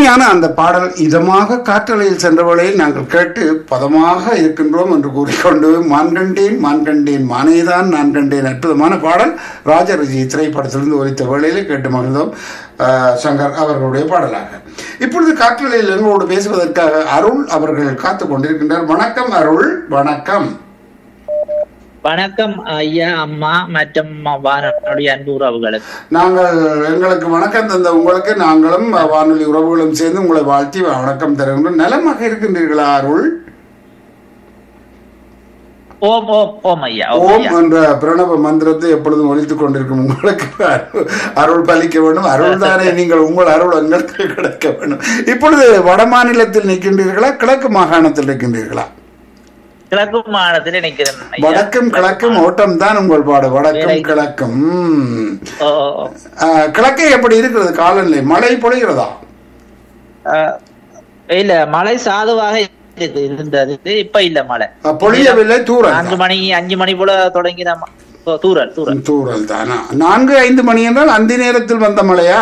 இனிமையான அந்த பாடல் இதமாக காற்றலையில் சென்ற வேளையில் நாங்கள் கேட்டு பதமாக இருக்கின்றோம் என்று கூறிக்கொண்டு மான் கண்டேன் மான் கண்டேன் மானேதான் நான் கண்டேன் அற்புதமான பாடல் ராஜரிஜி திரைப்படத்திலிருந்து ஒலித்த வேளையிலே கேட்டு மகிழ்ந்தோம் ஆஹ், சங்கர் அவர்களுடைய பாடலாக இப்பொழுது காற்றலையில் எங்களோடு பேசுவதற்காக அருள் அவர்கள் காத்து கொண்டிருக்கின்றார் வணக்கம் அருள் வணக்கம் வணக்கம் ஐயா அம்மா மற்றும் வானொலி அன்பு உறவுகளுக்கு நாங்கள் எங்களுக்கு வணக்கம் தந்த உங்களுக்கு நாங்களும் வானொலி உறவுகளும் சேர்ந்து உங்களை வாழ்த்தி வணக்கம் தருகின்றோம் நலமாக இருக்கின்றீர்களா அருள் ஓம் ஓம் ஓம் ஐயா ஓம் ஓம் ஐயா என்ற பிரணவ மந்திரத்தை எப்பொழுதும் ஒலித்துக் கொண்டிருக்கும் உங்களுக்கு அருள் அருள் பலிக்க வேண்டும் அருள் தானே நீங்கள் உங்கள் அருள் எங்களுக்கு கிடைக்க வேண்டும் இப்பொழுது வட மாநிலத்தில் நிற்கின்றீர்களா கிழக்கு மாகாணத்தில் இருக்கின்றீர்களா கிழக்கு மாநிலத்தில் நிற்கிறேன் ஐயா வடக்கும் கிழக்கும் ஓட்டம் தான் உங்கள் பாடு வடக்கும் கிழக்கும் ம். ஓ, ஓ, ஓ. ஆஹ், கிழக்கே எப்படி இருக்கிறது காலநிலை மழை பொழிகிறதா அஹ், இல்ல மழை சாதுவாக இருக்கு இருந்தது இப்ப இல்ல மழை அஹ், பொழியவில்லை தூரல் நான்கு மணி அஞ்சு மணி போல தொடங்கின ம- ஓ, தூறல் தூறல் தூரல் தானா நான்கு ஐந்து மணி என்றால் அந்த நேரத்தில் வந்த மழையா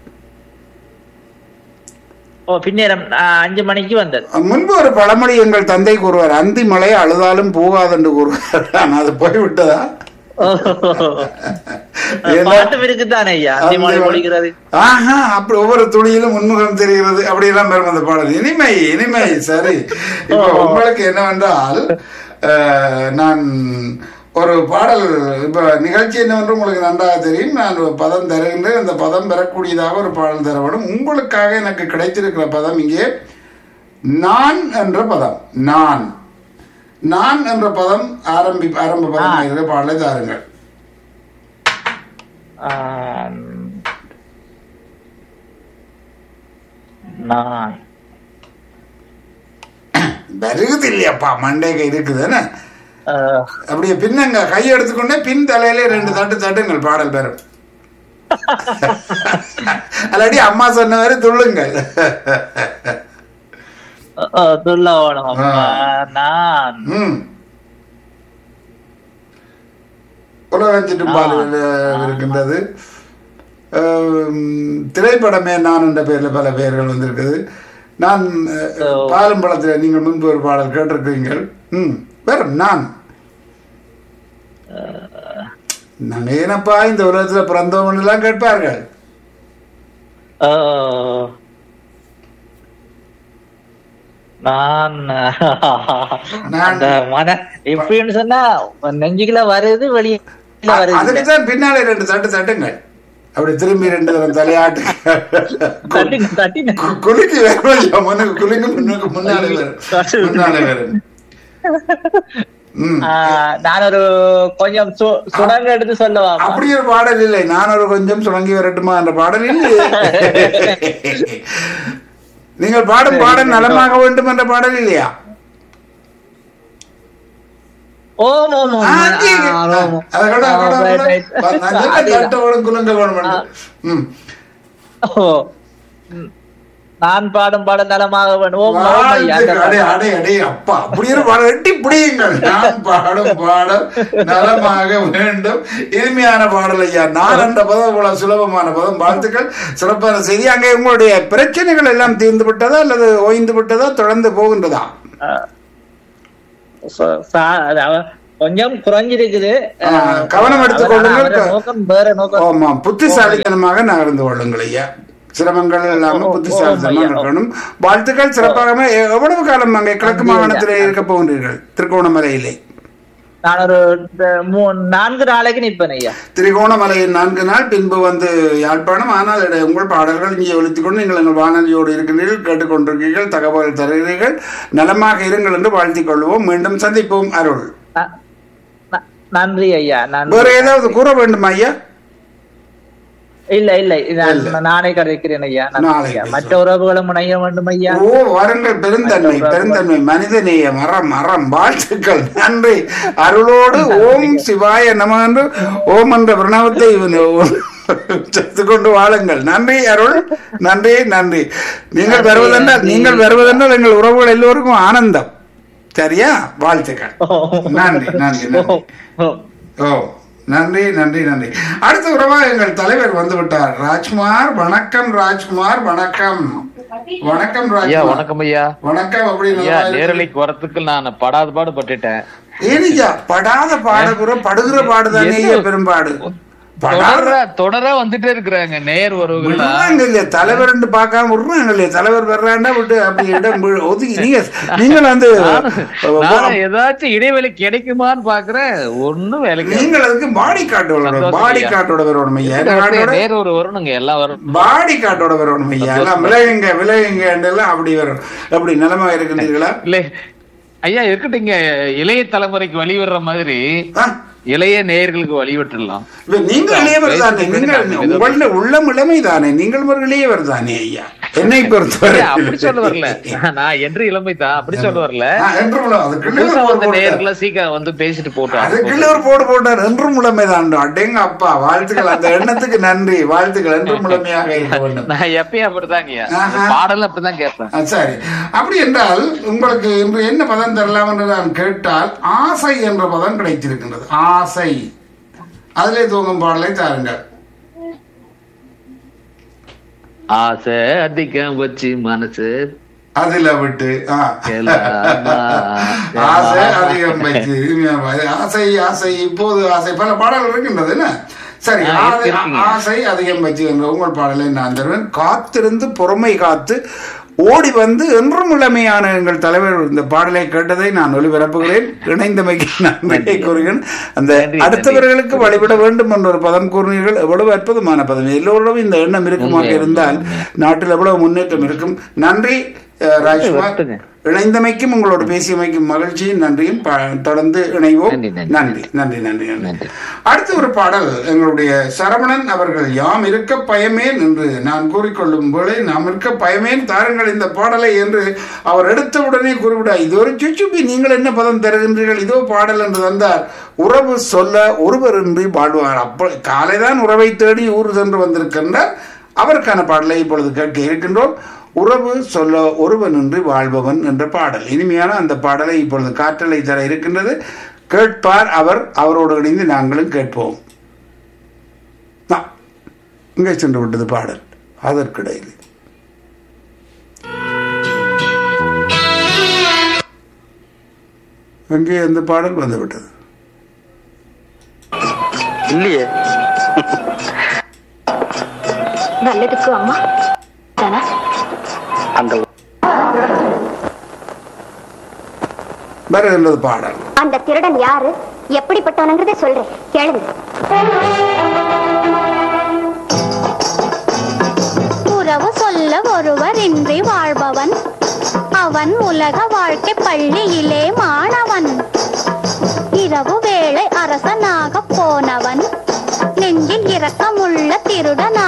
ஓ பின்னேரம் அஹ், அஞ்சு மணிக்கு வந்தது முன்பு ஒரு பழமொழி எங்கள் தந்தை கூறுவார் அந்தி மழை அழுதாலும் போகாது என்று கூறுவார் ஆனால் அது போய்விட்டதா ஓ, என்ன? பாட்டும் இருக்குதானே ஐயா அந்தி மழை பொழிகிறது ஆஹா அப்படி ஒவ்வொரு துளியிலும் முன்முகம் தெரிகிறது அப்படி எல்லாம் பெறும் அந்த பாடல் இனிமை இனிமை சரி இப்போ உங்களுக்கு என்னவென்றால் அஹ், நான் ஒரு பாடல் இப்ப நிகழ்ச்சி என்னவென்று உங்களுக்கு நன்றாக தெரியும் நான் ஒரு பதம் தருகின்றேன் அந்த பதம் பெறக்கூடியதாக ஒரு பாடல் தர வேண்டும் உங்களுக்காக எனக்கு கிடைத்திருக்கிற பதம் இங்கே நான் என்ற பதம் நான் நான் என்ற பதம் ஆரம்பி ஆரம்ப பதம் இருக்கிற பாடலை தாருங்கள் ஆம். நான் வருகுது இல்லையாப்பா மண்டைக இருக்குதுன்னு அஹ், அப்படியே பின்னங்க கை எடுத்துக்கொண்டே பின் தலையில ரெண்டு தட்டு தட்டுங்கள் பாடல் பெறும் அல்லாடி அம்மா சொன்ன மாதிரி துள்ளுங்கள் அஹ், துள்ள ஓடும் அம்மா. நான் ம் உலகச்சிட்டு பாடல் இருக்கின்றது அஹ், திரைப்படமே நான் என்ற பெயரில் பல பெயர்கள் வந்திருக்குது நான் அஹ், பாலும் பழத்தில் நீங்கள் முன்பு ஒரு பாடல் கேட்டிருக்கிறீர்கள் ம் வேறு நான் நாங்க ஏனப்பா இந்த உலகத்துல பிறந்தவங்க எல்லாம் கேட்பார்கள் அஹ், நான் நான் அந்த மன எப்படின்னு சொன்னா நெஞ்சுக்குள்ள வருது வெளியில வருது அதுக்கு தான் பின்னாலே ரெண்டு தட்டு தட்டுங்கள் அப்படி திரும்பி ரெண்டு தரம் தலையாட்டு தட்டின தட்டின கு- குலுக்கி வேற இல்லையா முன்னுக்கு குலுங்கி முன்னுக்கு முன்னாலே வரும் முன்னாலே வரும் ம் ஆஹ், நான் ஒரு கொஞ்சம் சு- சுடங்க எடுத்து சொல்லவா அப்படி ஒரு பாடல் இல்லை நான் ஒரு கொஞ்சம் சுணங்கி வரட்டுமா என்ற பாடல் இல்லை நீங்கள் பாடும் பாடல் நலமாக வேண்டும் என்ற பாடல் இல்லையா ஓம் ஓம் ஓம் ஆ, அங்கே இருக்கு. ஆ, ஓம் ஓம். அதை கொண்டு, அதை கொண்டு, ஆ, அதை கொண்டு. right, right. பா, நான் சொன்னேன், அதுதான். தட்டு வேணும், குலுங்க வேணும் என்று. ம். ஓ. ம். நான் பாடும் பாடம் நலமாக வேண்டும் ஓம் ஓம் ஐயா. அந்த வாழ்த்துக்கள். அடே, அடே, அடே, அப்பா, அப்படி ஒரு பாடல் எட்டி பிடியுங்கள். நான் பாடும் பாடல் நலமாக வேண்டும் இனிமையான பாடல் ஐயா நான் என்ற பதம் இவ்வளவு சுலபமான பதம் வாழ்த்துக்கள் சிறப்பான செய்தி அங்கே உங்களுடைய பிரச்சனைகள் எல்லாம் தீர்ந்து விட்டதா அல்லது ஓய்ந்து விட்டதா தொடர்ந்து போகின்றதா ஆ. ச- சா- அதாவது கொஞ்சம் குறைஞ்சிருக்குது ஆ, கவனம் எடுத்துக் கொள்ளுங்கள். அவர நோக்கம் வேற நோக்கம் ஆமா புத்திசாலித்தனமாக நகர்ந்து கொள்ளுங்கள் ஐயா சிரமங்கள் இல்லாம புத்திசாலித்தனமாக ஐயா. இருக்கணும் வாழ்த்துக்கள் சிறப்பாக எ- எவ்வளவு காலம் அங்கே கிழக்கு மாகாணத்தில் இருக்க போகின்றீர்கள் திருகோணமலையிலே நான் ஒரு இந்த மூ- நான்கு நாளைக்கு நிற்பேன் ஐயா திரிகோணமலையில் நான்கு நாள் பின்பு வந்து யாழ்ப்பாணம் ஆனால் இட- உங்கள் பாடல்கள் இங்கே ஒழித்துக் கொண்டு நீங்கள் எங்கள் வானொலியோடு இருக்கின்றீர்கள் கேட்டுக்கொண்டிருக்கிறீர்கள் தகவல் தருகிறீர்கள் நலமாக இருங்கள் என்று வாழ்த்திக் கொள்வோம் மீண்டும் சந்திப்போம் அருள் ந- ந- நன்றி ஐயா நன்றி வேற ஏதாவது கூற வேண்டுமா ஐயா இல்ல இல்ல நான் நானே கதைக்கிறேன் ஐயா நன்றி நாளை ஐயா. பேசுவோம். மற்ற உறவுகளும் இணைய வேண்டும் ஐயா ஓ வாருங்கள் பெருந்தன்மை பெருந்தன்மை மனிதநேய மரம் மரம் வாழ்த்துக்கள் நன்றி அருளோடு ஓம் சிவாய நம என்று ஓம் என்ற பிரணவத்தை சேர்த்துக் கொண்டு வாழுங்கள் நன்றி அருள் நன்றி நன்றி நீங்கள் வருவதென்றால் நீங்கள் வருவதென்றால் எங்கள் உறவுகள் எல்லோருக்கும் ஆனந்தம் சரியா வாழ்த்துக்கள் நன்றி நன்றி நன்றி ஓ. ஓ நன்றி நன்றி நன்றி அடுத்த உறவா எங்கள் தலைவர் வந்து விட்டார் ராஜ்குமார் வணக்கம் ராஜ்குமார் வணக்கம் வணக்கம் ஐயா ராஜ்குமார் வணக்கம் ஐயா வணக்கம் அப்படி ஐயா நல்லா இருக்கு. நேரலைக்கு வரத்துக்கு நான் படாத பாடு பட்டுட்டேன் ஏனியா படாத பாடுகிற படுகிற பாடுதானே என்ன? பெரும்பாடு படாத தொடர தொடர வந்துட்டே இருக்கிறாங்க நேர் உறவுகள் விடுறாங்க இல்லையா தலைவர் பார்க்காம விடுறாங்க இல்லையா தலைவர் வர்றாண்டா விட்டு அப்படி இடம் வி- ஒதுக்கி நீங்க நீங்கள் வந்து நான் ஏதாச்சும் இடைவெளி கிடைக்குமான்னு பாக்குறேன் ஒண்ணும் வேலைக்கு நீங்கள் அதுக்கு பாடி காட்டோட சந்தோஷம் பாடி ஐயா. காட்டோட வரணும் ஐயா என்ன காட்டோட நேர் ஒரு வரணுங்க எல்லாம் வரும் பாடி காட்டோட வரணும் ஐயா எல்லாம் விலகுங்க விலகுங்க எல்லாம் அப்படி வரும் அப்படி நிலைமை இருக்கின்றீர்களா இல்ல ஐயா இருக்கட்டுங்க இளைய தலைமுறைக்கு வழி விடுற மாதிரி ஆ? இளைய நேயர்களுக்கு வழி விட்டுடலாம் இப்ப நீங்கள் இளையவர் தானே நீங்கள் உங்கள உள்ளம் இளமை தானே நீங்கள் ஒரு இளையவர் தானே ஐயா என்னை பொறுத்தவரை ஐயா, அப்படி சொல்ல வரல நான் என்று இளமை தான் அப்படி சொல்ல வரல ஆ, என்று உள்ள- அது புதுசா கிள்ளுவர் வந்த போட்டார். நேயர்களை சீக்கிரம் வந்து பேசிட்டு அது போட்டோம் கிள்ளுவர் போடு போட்டார் என்றும் முழுமை தான் அடேங்க அப்பா வாழ்த்துக்கள் அந்த எண்ணத்துக்கு நன்றி வாழ்த்துக்கள் என்றும் முழுமையாக இருக்க வேண்டும் நான் எப்பயும் அப்படிதாங்கய்யா ஆஹா. பாடலும் அப்படிதான் கேட்பேன் ஆ, சரி அப்படி என்றால் உங்களுக்கு இன்று என்ன பதம் தரலாம் என்று நான் கேட்டால் ஆசை என்ற பதம் கிடைத்திருக்கின்றது ஆசை அதிலே தூங்கும் பாடலை தாருங்கள் ஆசை அதிகம் வச்சு மனசு அதுல விட்டு ஆ. எல்லாமா, ஆசை அதிகம் வைத்து ஆசை ஆசை இப்போது ஆசை பல பாடல்கள் இருக்கின்றது என்ன சரி ஆ, ஆசை- இருக்கு, இருக்குங்க. ஆசை அதிகம் வச்சு என்ற உங்கள் பாடலை நான் தருவேன் காத்திருந்து பொறுமை காத்து ஓடி வந்து என்றும் இளமையான எங்கள் தலைவர் இந்த பாடலை கேட்டதை நான் ஒளிபரப்புகிறேன் இணைந்தமைக்கு நன்றியை கூறுகிறேன் அந்த நன்றி, அடுத்தவர்களுக்கு வழிபட வேண்டும் என்ற ஒரு பதம் கூறினீர்கள் எவ்வளவு அற்புதமான பதம் எல்லோரிடம் இந்த எண்ணம் இருக்குமாக உண்மை, இருந்தால் நாட்டில் எவ்வளவு முன்னேற்றம் இருக்கும் நன்றி அஹ், ராஜ்குமார் வருத்துங்க. இணைந்தமைக்கும் உங்களோடு பேசியமைக்கும் மகிழ்ச்சியும் நன்றியும் ப- தொடர்ந்து இணைவோம் நன்றி, நன்றி. நன்றி நன்றி நன்றி நன்றி நன்றி. அடுத்த ஒரு பாடல் எங்களுடைய சரவணன் அவர்கள் யாம் இருக்க பயமேன் என்று நான் கூறிக்கொள்ளும் போலே நாம் இருக்க பயமேன் தாருங்கள் இந்த பாடலை என்று அவர் எடுத்த உடனே குறிவிட இது ஒரு சுச்சுப்பி நீங்கள் என்ன பதம் தருகின்றீர்கள் இதோ பாடல் என்று தந்தார் உறவு சொல்ல ஒருவரின்றி வாழ்வார் அப்ப காலைதான் உறவை தேடி ஊர் சென்று வந்திருக்கின்றார் அவருக்கான பாடலை இப்பொழுது கேட்க இருக்கின்றோம் உறவு சொல்ல ஒருவனின்றி வாழ்பவன் என்ற பாடல் இனிமையான அந்த பாடலை இப்பொழுது காற்றலை தர இருக்கின்றது கேட்பார் அவர் அவரோடு இணைந்து நாங்களும் கேட்போம் ஆ, இங்கே சென்று விட்டது பாடல் அதற்கிடையில் எங்கே அந்த பாடல் வந்து விட்டது இல்லையே நல்லதுக்கு அம்மா தானே அந்த வருகின்றது பாடல் அந்த திருடன் யாரு எப்படிப்பட்டவனுங்கிறத சொல்றேன் கேளுங்க உறவு சொல்ல ஒருவர் இன்றி வாழ்பவன் அவன் உலக வாழ்க்கை பள்ளியிலே மாணவன்